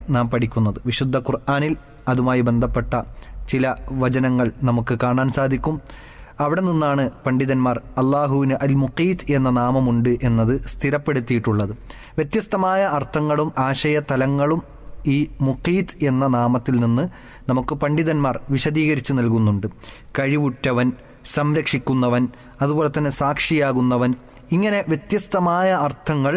നാം പഠിക്കുന്നത് വിശുദ്ധ ഖുർആാനിൽ അതുമായി ബന്ധപ്പെട്ട ചില വചനങ്ങൾ നമുക്ക് കാണാൻ സാധിക്കും അവിടെ നിന്നാണ് പണ്ഡിതന്മാർ അള്ളാഹുവിന് അൽ മുഖീത്ത് എന്ന നാമമുണ്ട് എന്നത് സ്ഥിരപ്പെടുത്തിയിട്ടുള്ളത് വ്യത്യസ്തമായ അർത്ഥങ്ങളും ആശയ തലങ്ങളും ഈ മുഖീത്ത് എന്ന നാമത്തിൽ നിന്ന് നമുക്ക് പണ്ഡിതന്മാർ വിശദീകരിച്ച് നൽകുന്നുണ്ട് കഴിവുറ്റവൻ സംരക്ഷിക്കുന്നവൻ അതുപോലെ തന്നെ സാക്ഷിയാകുന്നവൻ ഇങ്ങനെ വ്യത്യസ്തമായ അർത്ഥങ്ങൾ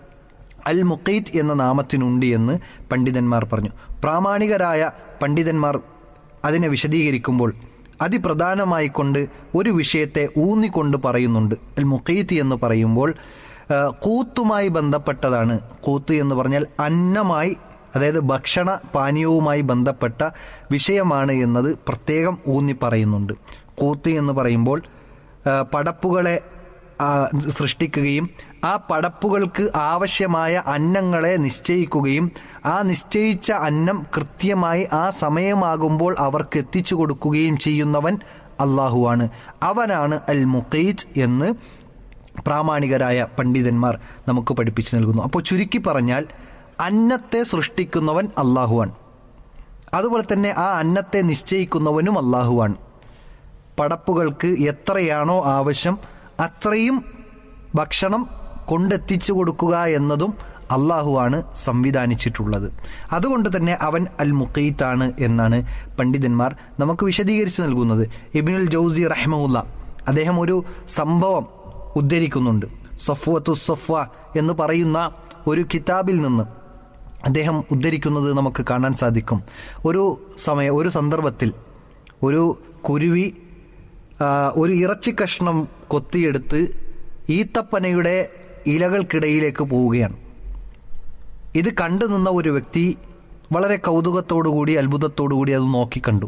അൽ മുഖീത്ത് എന്ന നാമത്തിനുണ്ട് എന്ന് പണ്ഡിതന്മാർ പറഞ്ഞു പ്രാമാണികരായ പണ്ഡിതന്മാർ അതിനെ വിശദീകരിക്കുമ്പോൾ അതിപ്രധാനമായി കൊണ്ട് ഒരു വിഷയത്തെ ഊന്നിക്കൊണ്ട് പറയുന്നുണ്ട് അൽ മുഖീത്ത് എന്ന് പറയുമ്പോൾ ആ, കൂത്തുമായി ബന്ധപ്പെട്ടതാണ് കൂത്ത് എന്ന് പറഞ്ഞാൽ അന്നമായി അതായത് ഭക്ഷണ പാനീയവുമായി ബന്ധപ്പെട്ട വിഷയമാണ് എന്നത് പ്രത്യേകം ഊന്നി പറയുന്നുണ്ട് കൂത്ത് എന്ന് പറയുമ്പോൾ ആ, പടപ്പുകളെ ആ, സൃഷ്ടിക്കുകയും ആ പടപ്പുകൾക്ക് ആവശ്യമായ അന്നങ്ങളെ നിശ്ചയിക്കുകയും ആ നിശ്ചയിച്ച അന്നം കൃത്യമായി ആ സമയമാകുമ്പോൾ അവർക്ക് എത്തിച്ചു കൊടുക്കുകയും ചെയ്യുന്നവൻ അള്ളാഹുവാണ് അവനാണ് അൽ മുഖീജ് എന്ന് പ്രാമാണികരായ പണ്ഡിതന്മാർ നമുക്ക് പഠിപ്പിച്ചു നൽകുന്നു അപ്പോൾ ചുരുക്കി പറഞ്ഞാൽ അന്നത്തെ സൃഷ്ടിക്കുന്നവൻ അള്ളാഹുവാണ് അതുപോലെ തന്നെ ആ അന്നത്തെ നിശ്ചയിക്കുന്നവനും അള്ളാഹുവാണ് പടപ്പുകൾക്ക് എത്രയാണോ ആവശ്യം അത്രയും ഭക്ഷണം കൊണ്ടെത്തിച്ചു കൊടുക്കുക എന്നതും അള്ളാഹുവാണ് സംവിധാനിച്ചിട്ടുള്ളത് അതുകൊണ്ട് തന്നെ അവൻ അൽ മുഖീത്താണ് എന്നാണ് പണ്ഡിതന്മാർ നമുക്ക് വിശദീകരിച്ച് നൽകുന്നത് ഇബിനുൽ ജൗസി റഹ്മുല്ല അദ്ദേഹം ഒരു സംഭവം ഉദ്ധരിക്കുന്നുണ്ട് സഫ്വത്തു സഫ്വ എന്ന് പറയുന്ന ഒരു കിതാബിൽ നിന്ന് അദ്ദേഹം ഉദ്ധരിക്കുന്നത് നമുക്ക് കാണാൻ സാധിക്കും ഒരു സമയം ഒരു സന്ദർഭത്തിൽ ഒരു കുരുവി ആ, ഒരു ഇറച്ചി കഷ്ണം കൊത്തിയെടുത്ത് ഈത്തപ്പനയുടെ ഇലകൾക്കിടയിലേക്ക് പോവുകയാണ് ഇത് കണ്ടു നിന്ന ഒരു വ്യക്തി വളരെ കൗതുകത്തോടുകൂടി അത്ഭുതത്തോടുകൂടി അത് നോക്കിക്കണ്ടു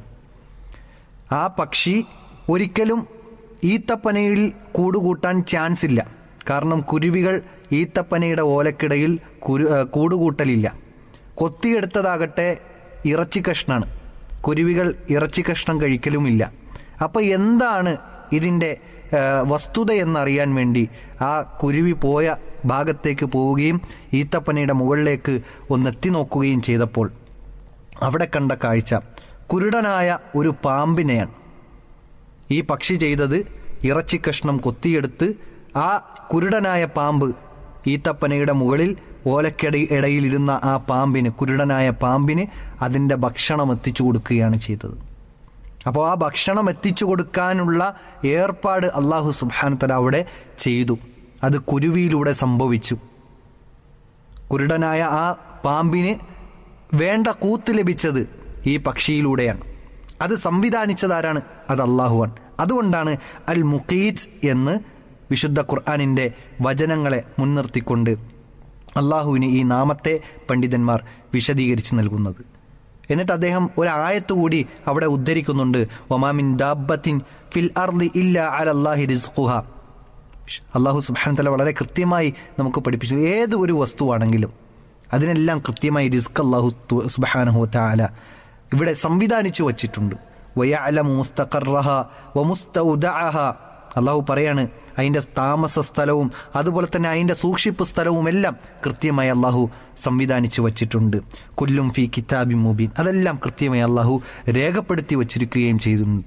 ആ പക്ഷി ഒരിക്കലും ഈത്തപ്പനയിൽ കൂടുകൂട്ടാൻ ചാൻസ് ഇല്ല കാരണം കുരുവികൾ ഈത്തപ്പനയുടെ ഓലക്കിടയിൽ കുരു ആ, കൂടുകൂട്ടലില്ല കൊത്തിയെടുത്തതാകട്ടെ ഇറച്ചി കഷ്ണാണ് കുരുവികൾ ഇറച്ചി കഷ്ണം കഴിക്കലുമില്ല അപ്പോൾ എന്താണ് ഇതിൻ്റെ ആ, വസ്തുത എന്നറിയാൻ വേണ്ടി ആ കുരുവി പോയ ഭാഗത്തേക്ക് പോവുകയും ഈത്തപ്പനയുടെ മുകളിലേക്ക് ഒന്നെത്തി നോക്കുകയും ചെയ്തപ്പോൾ അവിടെ കണ്ട കാഴ്ച കുരുടനായ ഒരു പാമ്പിനെയാണ് ഈ പക്ഷി ചെയ്തത് ഇറച്ചി കഷ്ണം കൊത്തിയെടുത്ത് ആ കുരുടനായ പാമ്പ് ഈത്തപ്പനയുടെ മുകളിൽ ഓലക്കട ഇടയിലിരുന്ന ആ പാമ്പിന് കുരുടനായ പാമ്പിന് അതിൻ്റെ ഭക്ഷണം എത്തിച്ചു കൊടുക്കുകയാണ് ചെയ്തത് അപ്പോൾ ആ ഭക്ഷണം എത്തിച്ചു കൊടുക്കാനുള്ള ഏർപ്പാട് അള്ളാഹു സുബാനത്തല അവിടെ ചെയ്തു അത് കുരുവിയിലൂടെ സംഭവിച്ചു കുരുടനായ ആ പാമ്പിന് വേണ്ട കൂത്ത് ലഭിച്ചത് ഈ പക്ഷിയിലൂടെയാണ് അത് സംവിധാനിച്ചതാരാണ് അത് അള്ളാഹുവാണ് അതുകൊണ്ടാണ് അൽ മുഖീജ് എന്ന് വിശുദ്ധ ഖുർആാനിൻ്റെ വചനങ്ങളെ മുൻനിർത്തിക്കൊണ്ട് അള്ളാഹുവിന് ഈ നാമത്തെ പണ്ഡിതന്മാർ വിശദീകരിച്ച് നൽകുന്നത് എന്നിട്ട് അദ്ദേഹം ഒരു ആയത്ത് കൂടി അവിടെ ഉദ്ധരിക്കുന്നുണ്ട് ഒമാമിൻ ദാബത്തിൻ ഫിൽ അർലി ഇല്ല അൽ അള്ളാഹി റിസ്ഖുഹ അള്ളാഹു സുബാന തല വളരെ കൃത്യമായി നമുക്ക് പഠിപ്പിച്ചു ഏത് ഒരു വസ്തുവാണെങ്കിലും അതിനെല്ലാം കൃത്യമായി റിസ്ക് അള്ളാഹു സുബാനഹു താല ഇവിടെ സംവിധാനിച്ചു വച്ചിട്ടുണ്ട് വയഅലമു മുസ്തഖറഹ വമുസ്തൗദഅഹ അള്ളാഹു പറയാണ് അതിൻ്റെ താമസ സ്ഥലവും അതുപോലെ തന്നെ അതിൻ്റെ സൂക്ഷിപ്പ് സ്ഥലവും എല്ലാം കൃത്യമായി അള്ളാഹു സംവിധാനിച്ചു വച്ചിട്ടുണ്ട് കുല്ലും ഫി കിതാബി മുബീൻ അതെല്ലാം കൃത്യമായി അള്ളാഹു രേഖപ്പെടുത്തി വച്ചിരിക്കുകയും ചെയ്തിട്ടുണ്ട്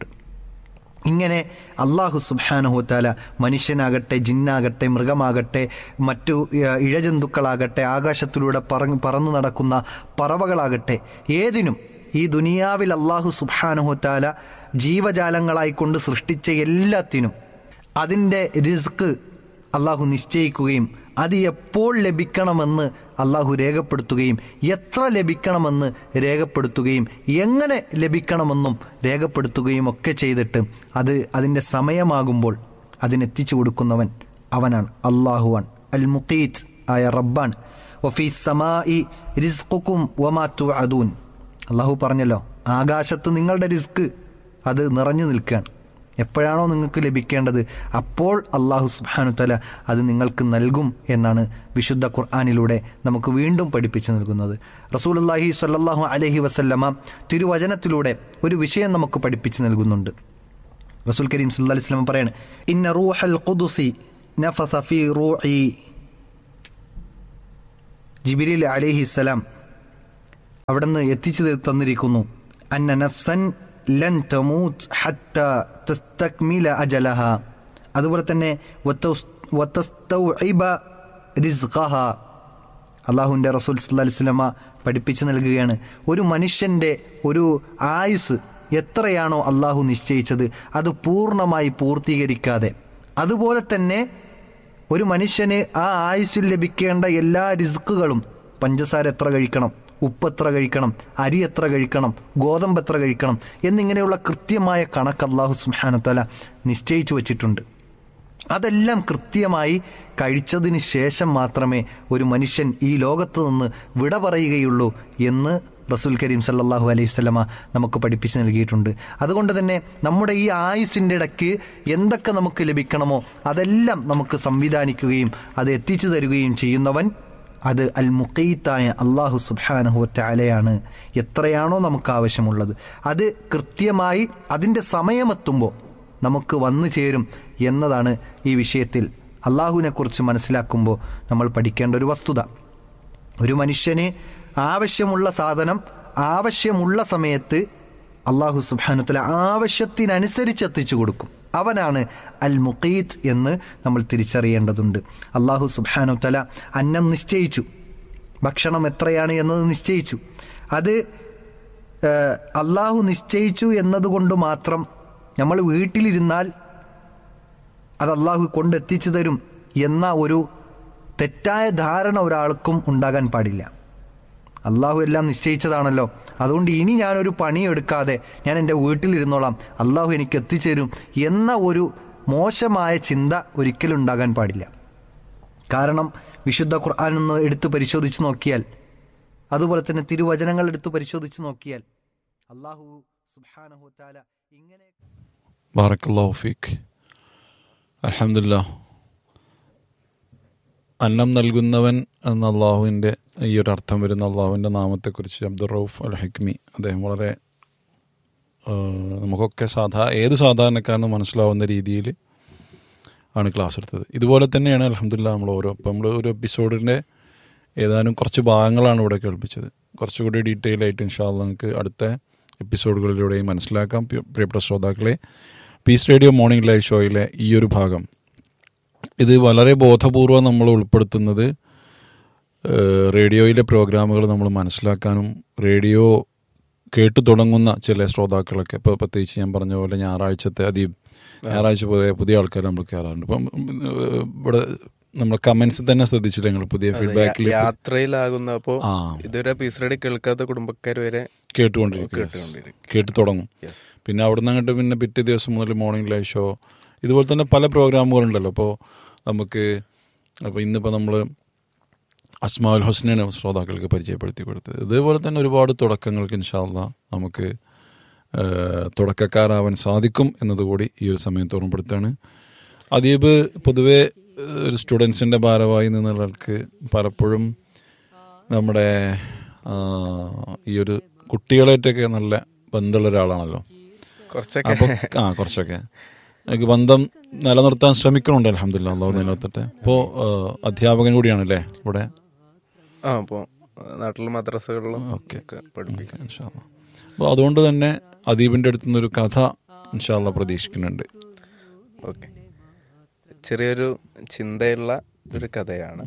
ഇങ്ങനെ അള്ളാഹു സുബാനുഹോത്താല മനുഷ്യനാകട്ടെ ജിന്നാകട്ടെ മൃഗമാകട്ടെ മറ്റു ഏഹ്, ഇഴജന്തുക്കളാകട്ടെ ആകാശത്തിലൂടെ പറന്ന് പറന്നു നടക്കുന്ന പറവകളാകട്ടെ ഏതിനും ഈ ദുനിയാവിൽ അള്ളാഹു സുബാനുഹോത്താല ജീവജാലങ്ങളായിക്കൊണ്ട് സൃഷ്ടിച്ച എല്ലാത്തിനും അതിൻ്റെ റിസ്ക് അള്ളാഹു നിശ്ചയിക്കുകയും അത് എപ്പോൾ ലഭിക്കണമെന്ന് അള്ളാഹു രേഖപ്പെടുത്തുകയും എത്ര ലഭിക്കണമെന്ന് രേഖപ്പെടുത്തുകയും എങ്ങനെ ലഭിക്കണമെന്നും രേഖപ്പെടുത്തുകയും ഒക്കെ ചെയ്തിട്ട് അത് അതിൻ്റെ സമയമാകുമ്പോൾ അതിനെത്തിച്ചു കൊടുക്കുന്നവൻ അവനാണ് അള്ളാഹുവാൻ അൽ മുഖീത്ത് ആയ റബ്ബാൻ വഫീ സമായി റിസ്ഖുക്കും വമാത്തു അദൂൻ അള്ളാഹു പറഞ്ഞല്ലോ ആകാശത്ത് നിങ്ങളുടെ റിസ്ക് അത് നിറഞ്ഞു നിൽക്കുകയാണ് എപ്പോഴാണോ നിങ്ങൾക്ക് ലഭിക്കേണ്ടത് അപ്പോൾ അള്ളാഹു സുബാനു തല അത് നിങ്ങൾക്ക് നൽകും എന്നാണ് വിശുദ്ധ ഖുർആാനിലൂടെ നമുക്ക് വീണ്ടും പഠിപ്പിച്ചു നൽകുന്നത് റസൂൽ അള്ളാഹി സല്ലാഹു അലഹി വസല്ലമ തിരുവചനത്തിലൂടെ ഒരു വിഷയം നമുക്ക് പഠിപ്പിച്ചു നൽകുന്നുണ്ട് റസൂൽ കരീം സല്ലാ അലൈഹി സ്വലം പറയാണ് ഇന്ന റൂഹൽ ഖുദുസി നഫസ ഫീ റൂഇ ജിബിരിൽ അലൈഹിസ്സലാം അവിടുന്ന് എത്തിച്ചു തന്നിരിക്കുന്നു അന്ന നഫ്സൻ ലൻ തമൂത്ത് ഹത്ത തസ്തക്മില അജലഹ അതുപോലെ തന്നെ വത്തസ്- വതസ്തൗഇബ റിസ്ഖഹ അള്ളാഹുവിൻ്റെ റസൂൽ സല്ലാ വസ്ലമ പഠിപ്പിച്ചു നൽകുകയാണ് ഒരു മനുഷ്യൻ്റെ ഒരു ആയുസ് എത്രയാണോ അള്ളാഹു നിശ്ചയിച്ചത് അത് പൂർണ്ണമായി പൂർത്തീകരിക്കാതെ അതുപോലെ തന്നെ ഒരു മനുഷ്യന് ആ ആയുസ്സിൽ ലഭിക്കേണ്ട എല്ലാ റിസ്ക്കുകളും പഞ്ചസാര എത്ര കഴിക്കണം ഉപ്പ് എത്ര കഴിക്കണം അരി എത്ര കഴിക്കണം ഗോതമ്പ് എത്ര കഴിക്കണം എന്നിങ്ങനെയുള്ള കൃത്യമായ കണക്ക് അള്ളാഹു സുഹാനത്തല നിശ്ചയിച്ചു വച്ചിട്ടുണ്ട് അതെല്ലാം കൃത്യമായി കഴിച്ചതിന് ശേഷം മാത്രമേ ഒരു മനുഷ്യൻ ഈ ലോകത്ത് നിന്ന് വിട പറയുകയുള്ളൂ എന്ന് റസൂൽ കരീം സല്ലല്ലാഹു അലൈഹി വസല്ലമ നമുക്ക് പഠിപ്പിച്ച് നൽകിയിട്ടുണ്ട് അതുകൊണ്ട് തന്നെ നമ്മുടെ ഈ ആയുസിൻ്റെ ഇടയ്ക്ക് എന്തൊക്കെ നമുക്ക് ലഭിക്കണമോ അതെല്ലാം നമുക്ക് സംവിധാനിക്കുകയും അത് എത്തിച്ചു തരികയും ചെയ്യുന്നവൻ അത് അൽ മുഖീത്തായ അള്ളാഹു സുബാനഹുവറ്റാലയാണ് എത്രയാണോ നമുക്ക് ആവശ്യമുള്ളത് അത് കൃത്യമായി അതിൻ്റെ സമയമെത്തുമ്പോൾ നമുക്ക് വന്നു ചേരും എന്നതാണ് ഈ വിഷയത്തിൽ അള്ളാഹുവിനെ കുറിച്ച് മനസ്സിലാക്കുമ്പോൾ നമ്മൾ പഠിക്കേണ്ട ഒരു വസ്തുത ഒരു മനുഷ്യന് ആവശ്യമുള്ള സാധനം ആവശ്യമുള്ള സമയത്ത് അള്ളാഹു സുബാനുത്തല ആവശ്യത്തിനനുസരിച്ച് എത്തിച്ചു കൊടുക്കും അവനാണ് അൽ മുഖീത്ത് എന്ന് നമ്മൾ തിരിച്ചറിയേണ്ടതുണ്ട് അള്ളാഹു സുബാനുത്തല അന്നം നിശ്ചയിച്ചു ഭക്ഷണം എത്രയാണ് എന്നത് നിശ്ചയിച്ചു അത് ഏഹ്, അള്ളാഹു നിശ്ചയിച്ചു എന്നതുകൊണ്ട് മാത്രം നമ്മൾ വീട്ടിലിരുന്നാൽ അത് അള്ളാഹു കൊണ്ടെത്തിച്ചു തരും എന്ന ഒരു തെറ്റായ ധാരണ ഒരാൾക്കും ഉണ്ടാകാൻ പാടില്ല അള്ളാഹു എല്ലാം നിശ്ചയിച്ചതാണല്ലോ അതുകൊണ്ട് ഇനി ഞാനൊരു പണിയെടുക്കാതെ ഞാൻ എൻ്റെ വീട്ടിലിരുന്നോളാം അള്ളാഹു എനിക്ക് എത്തിച്ചേരും എന്ന ഒരു മോശമായ ചിന്ത ഒരിക്കലും ഉണ്ടാകാൻ പാടില്ല കാരണം വിശുദ്ധ ഖുർആൻ ഒന്ന് എടുത്തു പരിശോധിച്ച് നോക്കിയാൽ അതുപോലെ തന്നെ തിരുവചനങ്ങൾ എടുത്തു പരിശോധിച്ച് നോക്കിയാൽ അള്ളാഹു സുബ്ഹാനഹു താല ഇങ്ങനെ ബാറക്കല്ലാഹു ഫീക്ക് അൽഹംദുലില്ല അന്നം നൽകുന്നവൻ എന്ന അള്ളാഹുവിൻ്റെ ഈ ഒരു അർത്ഥം വരുന്ന അള്ളാഹുവിൻ്റെ നാമത്തെക്കുറിച്ച് അബ്ദുൾ റൌഫ് അൽ ഹക്മി അദ്ദേഹം വളരെ ആ, നമുക്കൊക്കെ സാധാ ഏത് സാധാരണക്കാരനും മനസ്സിലാവുന്ന രീതിയിൽ ആണ് ക്ലാസ് എടുത്തത് ഇതുപോലെ തന്നെയാണ് അലഹമില്ല നമ്മൾ ഓരോ ഇപ്പം നമ്മൾ ഒരു എപ്പിസോഡിൻ്റെ ഏതാനും കുറച്ച് ഭാഗങ്ങളാണ് ഇവിടെ കേൾപ്പിച്ചത് കുറച്ചുകൂടി ഡീറ്റെയിൽ ആയിട്ട് ഇൻഷാല്ല നമുക്ക് അടുത്ത എപ്പിസോഡുകളിലൂടെയും മനസ്സിലാക്കാം പ്രിയ- പ്രിയപ്പെട്ട ശ്രോതാക്കളെ പീസ് റേഡിയോ മോർണിംഗ് ലൈവ് ഷോയിലെ ഈ ഒരു ഭാഗം ഇത് വളരെ ബോധപൂർവം നമ്മൾ ഉൾപ്പെടുത്തുന്നത് ഏഹ്, റേഡിയോയിലെ പ്രോഗ്രാമുകൾ നമ്മൾ മനസ്സിലാക്കാനും റേഡിയോ കേട്ടു തുടങ്ങുന്ന ചില ശ്രോതാക്കളൊക്കെ ഇപ്പോൾ പ്രത്യേകിച്ച് ഞാൻ പറഞ്ഞ പോലെ ഞായറാഴ്ചത്തെ അധികം ഞായറാഴ്ച പോലെ പുതിയ ആൾക്കാർ നമ്മൾ കയറാറുണ്ട് ഇപ്പം ഏഹ്, ഇവിടെ നമ്മൾ കമന്റ്സ് തന്നെ ശ്രദ്ധിച്ചില്ല ഞങ്ങൾ പുതിയ അതെ, ഫീഡ്ബാക്കിൽ യാ- യാത്രയിലാകുന്ന അപ്പോ ആ ഇതുവരെ പീസ് റേഡിയോ കേൾക്കാത്ത കുടുംബക്കാർ വരെ കേട്ടുകൊണ്ടിരിക്കും yes. കേട്ടുകൊണ്ടിരിക്കും. കേട്ട് തുടങ്ങും Yes. പിന്നെ അവിടെ നിന്ന് അങ്ങോട്ട് പിന്നെ പിറ്റേ ദിവസം മുതൽ മോർണിംഗ് ലൈവ് ഷോ ഇതുപോലെ തന്നെ പല പ്രോഗ്രാമുകളുണ്ടല്ലോ അപ്പോൾ നമുക്ക് അപ്പോൾ ഇന്നിപ്പോൾ നമ്മൾ അസ്മാഉൽ ഹുസ്നയാണ് ശ്രോതാക്കൾക്ക് പരിചയപ്പെടുത്തി കൊടുത്തത് ഇതേപോലെ തന്നെ ഒരുപാട് തുടക്കങ്ങൾക്ക് ഇൻഷാല്ല നമുക്ക് ആ, തുടക്കക്കാരാവാൻ സാധിക്കും എന്നതുകൂടി ഈ ഒരു സമയത്ത് ഓർമ്മപ്പെടുത്താണ് അദീബ് പൊതുവെ ഏഹ്, ഒരു സ്റ്റുഡൻസിൻ്റെ ഭാരവായി നിന്നുള്ളവർക്ക് പലപ്പോഴും നമ്മുടെ ആ, ഈ ഒരു കുട്ടികളായിട്ടൊക്കെ നല്ല ബന്ധമുള്ള ഒരാളാണല്ലോ കുറച്ചൊക്കെ അപ്പൊ ആ കുറച്ചൊക്കെ എനിക്ക് ബന്ധം നിലനിർത്താൻ ശ്രമിക്കണുണ്ട് അലഹമില്ല അള്ളാഹു നിലനിർത്തട്ടെ ഇപ്പോൾ അധ്യാപകൻ കൂടിയാണല്ലേ ഇവിടെ ആ അപ്പോ നാട്ടിലെ മദ്രസകളിലും ഓക്കെ ഒക്കെ പഠിപ്പിക്കും അപ്പോൾ അതുകൊണ്ട് തന്നെ അദീപിൻ്റെ അടുത്ത് നിന്നൊരു കഥ ഇൻഷാല്ല പ്രതീക്ഷിക്കുന്നുണ്ട് ഓക്കെ ചെറിയൊരു ചിന്തയുള്ള ഒരു കഥയാണ്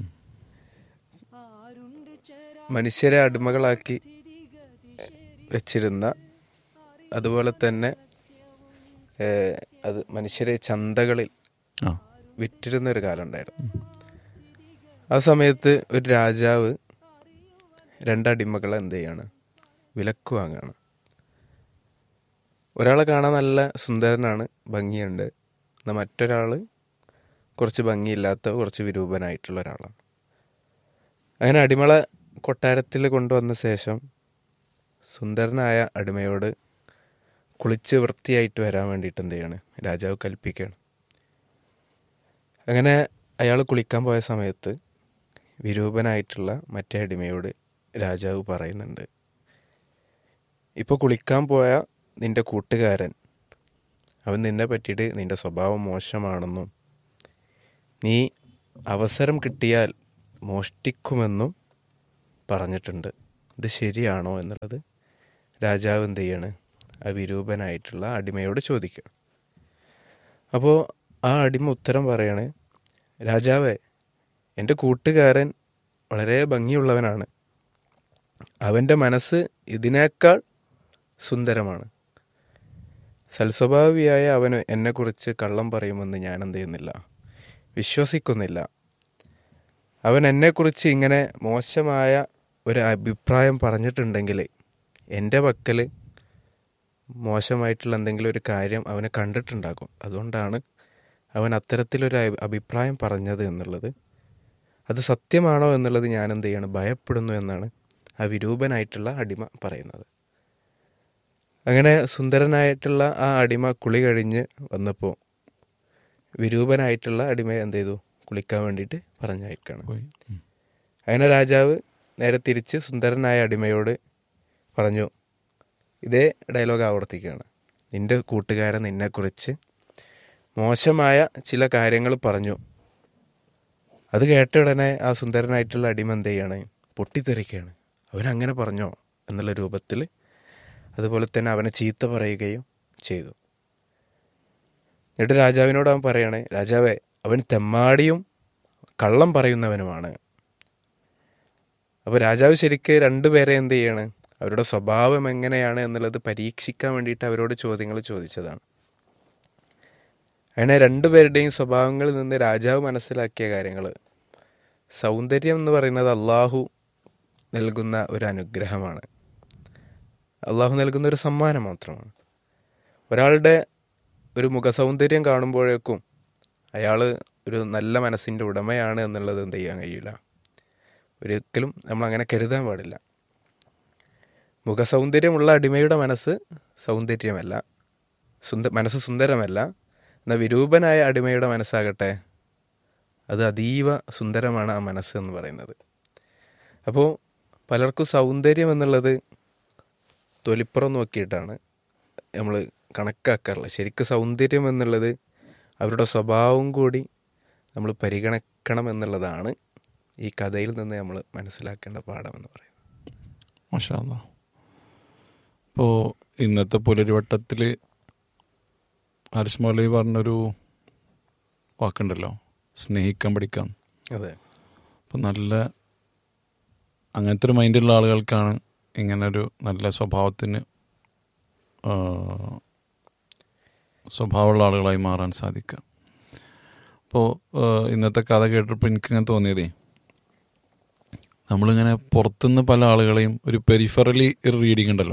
മനുഷ്യരെ അടിമകളാക്കി വെച്ചിരുന്ന അതുപോലെ തന്നെ ഏഹ്, അത് മനുഷ്യരെ ചന്തകളിൽ ആ വിറ്റിരുന്ന ഒരു കാലം ഉണ്ടായിരുന്നു ആ സമയത്ത് ഒരു രാജാവ് രണ്ടടിമകളെ എന്ത് ചെയ്യാണ് വിലക്ക് വാങ്ങുകയാണ് ഒരാളെ കാണാൻ നല്ല സുന്ദരനാണ് ഭംഗിയുണ്ട് എന്നാൽ മറ്റൊരാൾ കുറച്ച് ഭംഗിയില്ലാത്ത കുറച്ച് വിരൂപനായിട്ടുള്ള ഒരാളാണ് അങ്ങനെ അടിമളെ കൊട്ടാരത്തിൽ കൊണ്ടുവന്ന ശേഷം സുന്ദരനായ അടിമയോട് കുളിച്ച് വൃത്തിയായിട്ട് വരാൻ വേണ്ടിയിട്ട് എന്ത് ചെയ്യാണ് രാജാവ് കൽപ്പിക്കുകയാണ് അങ്ങനെ അയാൾ കുളിക്കാൻ പോയ സമയത്ത് വിരൂപനായിട്ടുള്ള മറ്റേ അടിമയോട് രാജാവ് പറയുന്നുണ്ട് ഇപ്പോൾ കുളിക്കാൻ പോയ നിന്റെ കൂട്ടുകാരൻ അവൻ നിന്നെ പറ്റിയിട്ട് നിന്റെ സ്വഭാവം മോശമാണെന്നും നീ അവസരം കിട്ടിയാൽ മോഷ്ടിക്കുമെന്നും പറഞ്ഞിട്ടുണ്ട് ഇത് ശരിയാണോ എന്നുള്ളത് രാജാവ് എന്ത് ചെയ്യാണ് ആ വിരൂപനായിട്ടുള്ള അടിമയോട് ചോദിക്കുക അപ്പോൾ ആ അടിമ ഉത്തരം പറയാണ് രാജാവേ എൻ്റെ കൂട്ടുകാരൻ വളരെ ഭംഗിയുള്ളവനാണ് അവൻ്റെ മനസ്സ് ഇതിനേക്കാൾ സുന്ദരമാണ് സൽസ്വഭാവിയായ അവന് എന്നെക്കുറിച്ച് കള്ളം പറയുമെന്ന് ഞാൻ എന്ത് ചെയ്യുന്നില്ല വിശ്വസിക്കുന്നില്ല അവൻ എന്നെക്കുറിച്ച് ഇങ്ങനെ മോശമായ ഒരു അഭിപ്രായം പറഞ്ഞിട്ടുണ്ടെങ്കിൽ എൻ്റെ പക്കൽ മോശമായിട്ടുള്ള എന്തെങ്കിലും ഒരു കാര്യം അവന് കണ്ടിട്ടുണ്ടാകും അതുകൊണ്ടാണ് അവൻ അത്തരത്തിലൊരു അഭി- അഭിപ്രായം പറഞ്ഞത് എന്നുള്ളത് അത് സത്യമാണോ എന്നുള്ളത് ഞാൻ എന്ത് ചെയ്യാണ് ഭയപ്പെടുന്നു എന്നാണ് ആ വിരൂപനായിട്ടുള്ള അടിമ പറയുന്നത് അങ്ങനെ സുന്ദരനായിട്ടുള്ള ആ അടിമ കുളി കഴിഞ്ഞ് വന്നപ്പോൾ വിരൂപനായിട്ടുള്ള അടിമയെ എന്ത് ചെയ്തു കുളിക്കാൻ വേണ്ടിയിട്ട് പറഞ്ഞയക്കാണ് പോയി ഉം. അങ്ങനെ രാജാവ് നേരെ തിരിച്ച് സുന്ദരനായ അടിമയോട് പറഞ്ഞു ഇതേ ഡയലോഗ് ആവർത്തിക്കുകയാണ് നിന്റെ കൂട്ടുകാരൻ നിന്നെക്കുറിച്ച് മോശമായ ചില കാര്യങ്ങൾ പറഞ്ഞു അത് കേട്ട ഉടനെ ആ സുന്ദരനായിട്ടുള്ള അടിമ എന്ത് ചെയ്യാണ് പൊട്ടിത്തെറിക്കുകയാണ് അവൻ അങ്ങനെ പറഞ്ഞോ എന്നുള്ള രൂപത്തിൽ അതുപോലെ തന്നെ അവനെ ചീത്ത പറയുകയും ചെയ്തു എന്നിട്ട് രാജാവിനോട് അവൻ പറയണേ രാജാവേ അവൻ തെമ്മാടിയും കള്ളം പറയുന്നവനുമാണ് അപ്പോൾ രാജാവ് ശരിക്ക് രണ്ടുപേരെ എന്ത് ചെയ്യാണ് അവരുടെ സ്വഭാവം എങ്ങനെയാണ് എന്നുള്ളത് പരീക്ഷിക്കാൻ വേണ്ടിയിട്ട് അവരോട് ചോദ്യങ്ങൾ ചോദിച്ചതാണ് അങ്ങനെ രണ്ടുപേരുടെയും സ്വഭാവങ്ങളിൽ നിന്ന് രാജാവ് മനസ്സിലാക്കിയ കാര്യങ്ങൾ സൗന്ദര്യം എന്ന് പറയുന്നത് അള്ളാഹു നൽകുന്ന ഒരു അനുഗ്രഹമാണ് അള്ളാഹു നൽകുന്ന ഒരു സമ്മാനം മാത്രമാണ് ഒരാളുടെ ഒരു മുഖസൗന്ദര്യം കാണുമ്പോഴേക്കും അയാൾ ഒരു നല്ല മനസ്സിൻ്റെ ഉടമയാണ് എന്നുള്ളത് എന്ത് ചെയ്യാൻ കഴിയില്ല ഒരിക്കലും നമ്മൾ അങ്ങനെ കരുതാൻ പാടില്ല മുഖസൗന്ദര്യമുള്ള അടിമയുടെ മനസ്സ് സൗന്ദര്യമല്ല സുന്ദ മനസ്സ് സുന്ദരമല്ല എന്നാൽ വിരൂപനായ അടിമയുടെ മനസ്സാകട്ടെ അത് അതീവ സുന്ദരമാണ് ആ മനസ്സ് എന്ന് പറയുന്നത് അപ്പോൾ പലർക്കും സൗന്ദര്യം എന്നുള്ളത് തൊലിപ്പുറം നോക്കിയിട്ടാണ് നമ്മൾ കണക്കാക്കാറുള്ളത് ശരിക്കും സൗന്ദര്യം എന്നുള്ളത് അവരുടെ സ്വഭാവം കൂടി നമ്മൾ പരിഗണിക്കണം എന്നുള്ളതാണ് ഈ കഥയിൽ നിന്ന് നമ്മൾ മനസ്സിലാക്കേണ്ട പാഠം എന്ന് പറയുന്നത് മാഷാല്ല ഇപ്പോൾ ഇന്നത്തെ പുലരിവട്ടത്തിൽ ഹാരിസ് മൗലവി പറഞ്ഞൊരു വാക്കുണ്ടല്ലോ സ്നേഹിക്കാൻ പഠിക്കാം അതെ അപ്പം നല്ല അങ്ങനത്തെ ഒരു മൈൻഡുള്ള ആളുകൾക്കാണ് ഇങ്ങനൊരു നല്ല സ്വഭാവത്തിന് ആ, സ്വഭാവമുള്ള ആളുകളായി മാറാൻ സാധിക്കുക അപ്പോൾ ഇന്നത്തെ കഥ കേട്ടപ്പോൾ എനിക്കിങ്ങനെ തോന്നിയതേ നമ്മളിങ്ങനെ പുറത്തുനിന്ന് പല ആളുകളെയും ഒരു പെരിഫറലി ഒരു റീഡിംഗ് ഉണ്ടല്ലോ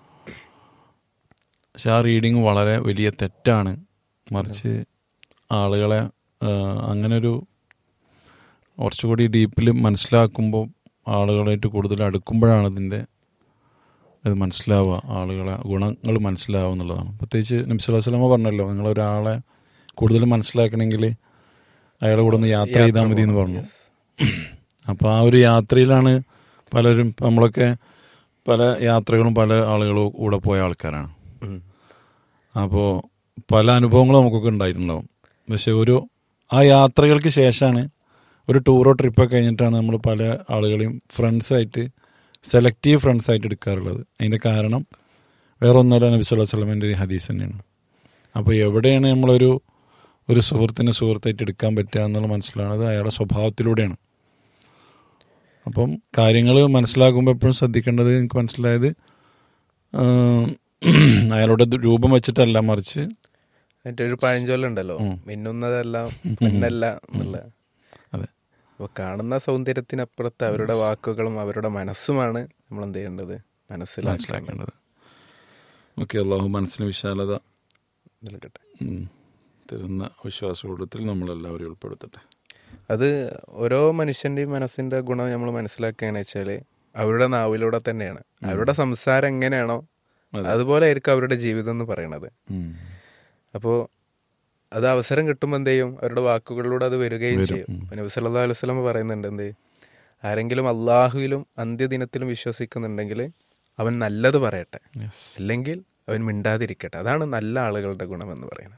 പക്ഷെ ആ റീഡിങ് വളരെ വലിയ തെറ്റാണ് മറിച്ച് ആളുകളെ ആ, അങ്ങനെ ഒരു കുറച്ചുകൂടി ഡീപ്പിൽ മനസ്സിലാക്കുമ്പോൾ ആളുകളായിട്ട് കൂടുതൽ അടുക്കുമ്പോഴാണ് ഇതിൻ്റെ ഇത് മനസ്സിലാവുക ആളുകളെ ഗുണങ്ങൾ മനസ്സിലാവുക എന്നുള്ളതാണ് പ്രത്യേകിച്ച് നബ്സുല്ലാസ്ലാമ പറഞ്ഞല്ലോ നിങ്ങളൊരാളെ കൂടുതൽ മനസ്സിലാക്കണമെങ്കിൽ അയാളെ കൂടെ ഒന്ന് യാത്ര ചെയ്താൽ മതി എന്ന് പറഞ്ഞു അപ്പോൾ ആ ഒരു യാത്രയിലാണ് പലരും നമ്മളൊക്കെ പല യാത്രകളും പല ആളുകളും കൂടെ പോയ ആൾക്കാരാണ് ഉം. അപ്പോൾ പല അനുഭവങ്ങളും നമുക്കൊക്കെ ഉണ്ടായിട്ടുണ്ടാവും പക്ഷെ ഒരു ആ യാത്രകൾക്ക് ശേഷമാണ് ഒരു ടൂറോ ട്രിപ്പൊക്കെ കഴിഞ്ഞിട്ടാണ് നമ്മൾ പല ആളുകളെയും ഫ്രണ്ട്സായിട്ട് സെലക്റ്റീവ് ഫ്രണ്ട്സായിട്ട് എടുക്കാറുള്ളത് അതിൻ്റെ കാരണം വേറെ ഒന്നുമല്ല നബി സ്വല്ലല്ലാഹു അലൈഹി വസല്ലമയുടെ ഒരു ഹദീസ് തന്നെയാണ് അപ്പോൾ എവിടെയാണ് നമ്മളൊരു ഒരു സുഹൃത്തിനെ സുഹൃത്തായിട്ട് എടുക്കാൻ പറ്റുക എന്നുള്ള മനസ്സിലാണത് അയാളുടെ സ്വഭാവത്തിലൂടെയാണ് അപ്പം കാര്യങ്ങൾ മനസ്സിലാക്കുമ്പോൾ എപ്പോഴും ശ്രദ്ധിക്കേണ്ടത് എനിക്ക് മനസ്സിലായത് ആം, അയാളുടെ ദു- രൂപം വെച്ചിട്ടല്ല മറിച്ച് മറ്റേ ഒരു പഴഞ്ചൊല്ലുണ്ടല്ലോ ഉം. മിന്നുന്നതെല്ലാം മിന്നല്ല എന്നുള്ള അതെ അപ്പോൾ കാണുന്ന സൗന്ദര്യത്തിനപ്പുറത്ത് അവരുടെ വാക്കുകളും അവരുടെ മനസ്സുമാണ് നമ്മൾ എന്ത് ചെയ്യേണ്ടത് മനസ്സിലാക്കേണ്ടത് മനസ്സിലാക്കേണ്ടത് ഓക്കെ അള്ളാഹു മനസ്സിന് വിശാലത നൽകട്ടെ ഉം, തരുന്ന വിശ്വാസകൂടത്തിൽ നമ്മളെല്ലാവരും ഉൾപ്പെടുത്തട്ടെ അത് ഓരോ മനുഷ്യന്റെയും മനസ്സിന്റെ ഗുണം നമ്മൾ മനസ്സിലാക്കുകയാണെന്ന് വെച്ചാൽ അവരുടെ നാവിലൂടെ തന്നെയാണ് അവരുടെ സംസാരം എങ്ങനെയാണോ അതെ. അതുപോലെ ആയിരിക്കും അവരുടെ ജീവിതം എന്ന് പറയണത് ഉം. അപ്പോൾ അത് അവസരം കിട്ടുമ്പോൾ എന്ത് ചെയ്യും അവരുടെ വാക്കുകളിലൂടെ അത് വരികയും വരും. ചെയ്യും ഉം. പിന്നെ നബി സല്ലല്ലാഹു അലൈഹി വസല്ലം പറയുന്നുണ്ട് എന്ത് ആരെങ്കിലും അള്ളാഹുവിലും അന്ത്യദിനത്തിലും വിശ്വസിക്കുന്നുണ്ടെങ്കിൽ അവൻ നല്ലത് പറയട്ടെ Yes. അല്ലെങ്കിൽ അവൻ മിണ്ടാതിരിക്കട്ടെ അതാണ് നല്ല ആളുകളുടെ ഗുണം എന്ന് പറയുന്നത്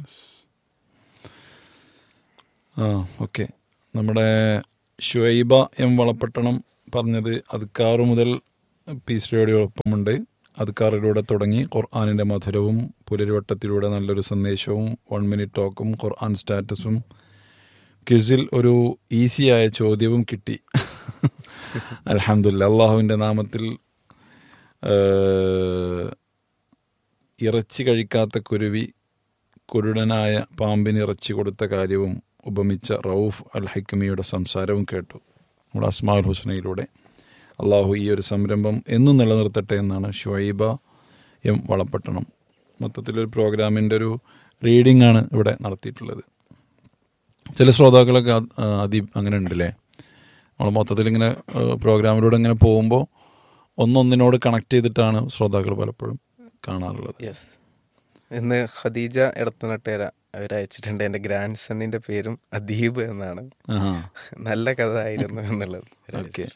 ആ ഓക്കെ നമ്മുടെ ഷുഐബ എം വളപ്പട്ടണം പറഞ്ഞത് അദ്ക്കാറ് മുതൽ പീസ് റേഡിയോടൊപ്പമുണ്ട് അദ്കാറിലൂടെ തുടങ്ങി ഖുർആാനിൻ്റെ മധുരവും പുലരുവട്ടത്തിലൂടെ നല്ലൊരു സന്ദേശവും വൺ മിനിറ്റ് ടോക്കും ഖുർആൻ സ്റ്റാറ്റസും ക്വിസിൽ ഒരു ഈസിയായ ചോദ്യവും കിട്ടി അലഹമില്ല അള്ളാഹുവിൻ്റെ നാമത്തിൽ ഏഹ്, ഇറച്ചി കഴിക്കാത്ത കുരുവി കുരുടനായ പാമ്പിന് ഇറച്ചി കൊടുത്ത കാര്യവും ഉപമിച്ച റൌഫ് അൽ ഹൈക്കമിയുടെ സംസാരവും കേട്ടു നമ്മുടെ അസ്മാൽ ഹുസ്നയിലൂടെ അള്ളാഹു ഈ ഒരു സംരംഭം എന്നും നിലനിർത്തട്ടെ എന്നാണ് ഷുഐബ എം വളപ്പട്ടണം മൊത്തത്തിലൊരു പ്രോഗ്രാമിൻ്റെ ഒരു റീഡിംഗ് ആണ് ഇവിടെ നടത്തിയിട്ടുള്ളത് ചില ശ്രോതാക്കളൊക്കെ അത്- ആ, അതി അങ്ങനെ ഉണ്ടല്ലേ നമ്മൾ മൊത്തത്തിൽ ഇങ്ങനെ പ്രോഗ്രാമിലൂടെ ഇങ്ങനെ പോകുമ്പോൾ ഒന്നൊന്നിനോട് കണക്ട് ചെയ്തിട്ടാണ് ശ്രോതാക്കൾ പലപ്പോഴും കാണാറുള്ളത് യെസ് ഇന്ന് ഖദീജ എടത്തനട്ടേര അവരയച്ചിട്ടുണ്ട് എൻ്റെ ഗ്രാൻഡ് സണ്ണിൻ്റെ പേരും അദീബ് എന്നാണ് ആഹാ നല്ല കഥ ആയിരുന്നു എന്നുള്ളത് ഓക്കെ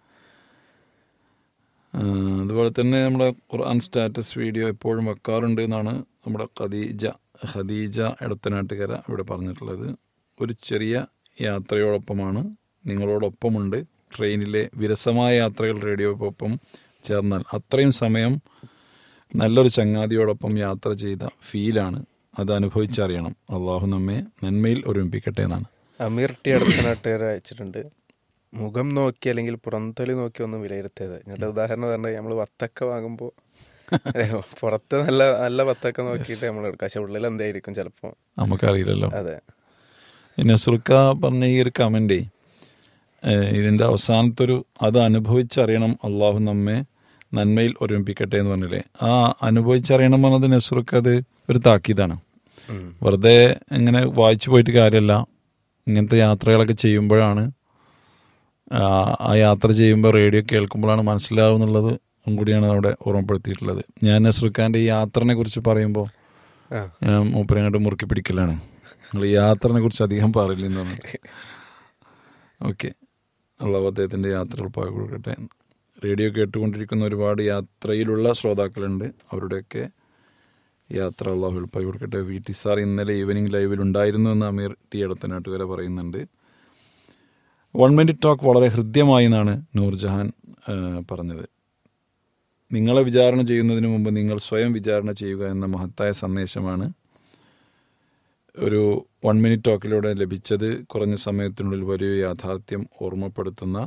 അതുപോലെ തന്നെ നമ്മുടെ ഖുർആൻ സ്റ്റാറ്റസ് വീഡിയോ എപ്പോഴും വെക്കാറുണ്ട് എന്നാണ് നമ്മുടെ ഖദീജ ഖദീജ എടത്തനാട്ടുകര ഇവിടെ പറഞ്ഞിട്ടുള്ളത് ഒരു ചെറിയ യാത്രയോടൊപ്പമാണ് നിങ്ങളോടൊപ്പമുണ്ട് ട്രെയിനിലെ വിരസമായ യാത്രകൾ റേഡിയോക്കൊപ്പം ചേർന്നാൽ അത്രയും സമയം നല്ലൊരു ചങ്ങാതിയോടൊപ്പം യാത്ര ചെയ്ത ഫീലാണ് അത് അനുഭവിച്ചറിയണം അള്ളാഹു നമ്മെ നന്മയിൽ ഒരുമിപ്പിക്കട്ടെ എന്നാണ് അമീർ ടി എടത്തനാട്ടുകാർ അയച്ചിട്ടുണ്ട് മുഖം നോക്കി അല്ലെങ്കിൽ പുറംതൊലി നോക്കി ഒന്നും വിലയിരുത്തിയത് എന്നിട്ട് ഉദാഹരണം പറഞ്ഞാൽ നമ്മൾ വത്തക്ക വാങ്ങുമ്പോൾ പുറത്ത് നല്ല നല്ല വത്തക്ക നോക്കിയിട്ട് നമ്മൾ എടുക്കാം പക്ഷെ ഉള്ളിൽ എന്തായിരിക്കും ചിലപ്പോൾ നമുക്കറിയില്ലല്ലോ അതെ നസുർക്ക പറഞ്ഞ ഈ ഒരു കമൻ്റേ ഇതിൻ്റെ അവസാനത്തെ ഒരു അത് അനുഭവിച്ചറിയണം അള്ളാഹു നമ്മെ നന്മയിൽ ഒരുമിപ്പിക്കട്ടെ എന്ന് പറഞ്ഞില്ലേ ആ അനുഭവിച്ചറിയണം പറഞ്ഞത് നസുർക്ക് അത് ഒരു താക്കീതാണ് ഉം. വെറുതെ ഇങ്ങനെ വായിച്ചു പോയിട്ട് കാര്യമല്ല ഇങ്ങനത്തെ യാത്രകളൊക്കെ ചെയ്യുമ്പോഴാണ് ആ ആ യാത്ര ചെയ്യുമ്പോൾ റേഡിയോ കേൾക്കുമ്പോഴാണ് മനസ്സിലാവുന്നുള്ളത് കൂടിയാണ് അവിടെ ഓർമ്മപ്പെടുത്തിയിട്ടുള്ളത് ഞാൻ നസ്രുഖാൻ്റെ ഈ യാത്രനെ കുറിച്ച് പറയുമ്പോൾ ആ ഞാൻ മൂപ്പരെ അങ്ങോട്ട് മുറുക്കി പിടിക്കലാണ് നിങ്ങൾ ഈ യാത്രനെ കുറിച്ച് അധികം പറയില്ലെന്ന് പറഞ്ഞു ഓക്കെ അള്ളാഹു അദ്ദേഹത്തിൻ്റെ യാത്രകൾ പാകി കൊടുക്കട്ടെ റേഡിയോ കേട്ടുകൊണ്ടിരിക്കുന്ന ഒരുപാട് യാത്രയിലുള്ള ശ്രോതാക്കളുണ്ട് അവരുടെയൊക്കെ യാത്ര അള്ളാഹു എളുപ്പമായി കൊടുക്കട്ടെ വി ടി സാർ ഇന്നലെ ഈവനിങ് ലൈവിൽ ഉണ്ടായിരുന്നു എന്ന് അമീർ ടി എടത്തനാട്ടുകര പറയുന്നുണ്ട് വൺ മിനിറ്റ് ടോക്ക് വളരെ ഹൃദ്യമായി എന്നാണ് നൂർജഹാൻ ആ, പറഞ്ഞത് നിങ്ങളെ വിചാരണ ചെയ്യുന്നതിന് മുമ്പ് നിങ്ങൾ സ്വയം വിചാരണ ചെയ്യുക എന്ന മഹത്തായ സന്ദേശമാണ് ഒരു വൺ മിനിറ്റ് ടോക്കിലൂടെ ലഭിച്ചത് കുറഞ്ഞ സമയത്തിനുള്ളിൽ വലിയ യാഥാർത്ഥ്യം ഓർമ്മപ്പെടുത്തുന്ന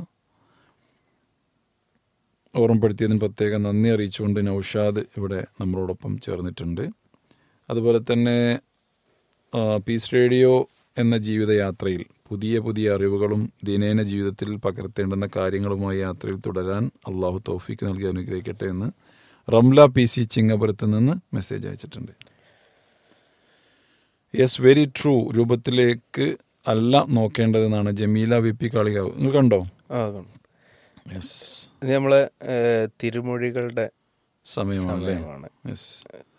ഓർമ്മപ്പെടുത്തിയതിന് പ്രത്യേകം നന്ദി അറിയിച്ചുകൊണ്ട് നൌഷാദ് ഇവിടെ നമ്മളോടൊപ്പം ചേർന്നിട്ടുണ്ട് അതുപോലെ തന്നെ ആ, പീസ് റേഡിയോ എന്ന ജീവിതയാത്രയിൽ പുതിയ പുതിയ അറിവുകളും ദിനേന ജീവിതത്തിൽ പകർത്തേണ്ടുന്ന കാര്യങ്ങളുമായി യാത്രയിൽ തുടരാൻ അള്ളാഹു തൗഫീക്ക് നൽകി അനുഗ്രഹിക്കട്ടെ എന്ന് റംല പി സി ചിങ്ങപുരത്ത് നിന്ന് മെസ്സേജ് അയച്ചിട്ടുണ്ട് യെസ് വെരി ട്രൂ രൂപത്തിലേക്ക് അല്ല നോക്കേണ്ടതെന്നാണ് ജമീല വി പി കാളികാവ് നിങ്ങൾ കണ്ടോ ആ യെസ് ഇത് നമ്മളെ ഏഹ്, തിരുമൊഴികളുടെ സമയമാണല്ലേ സമയമാണ് യെസ്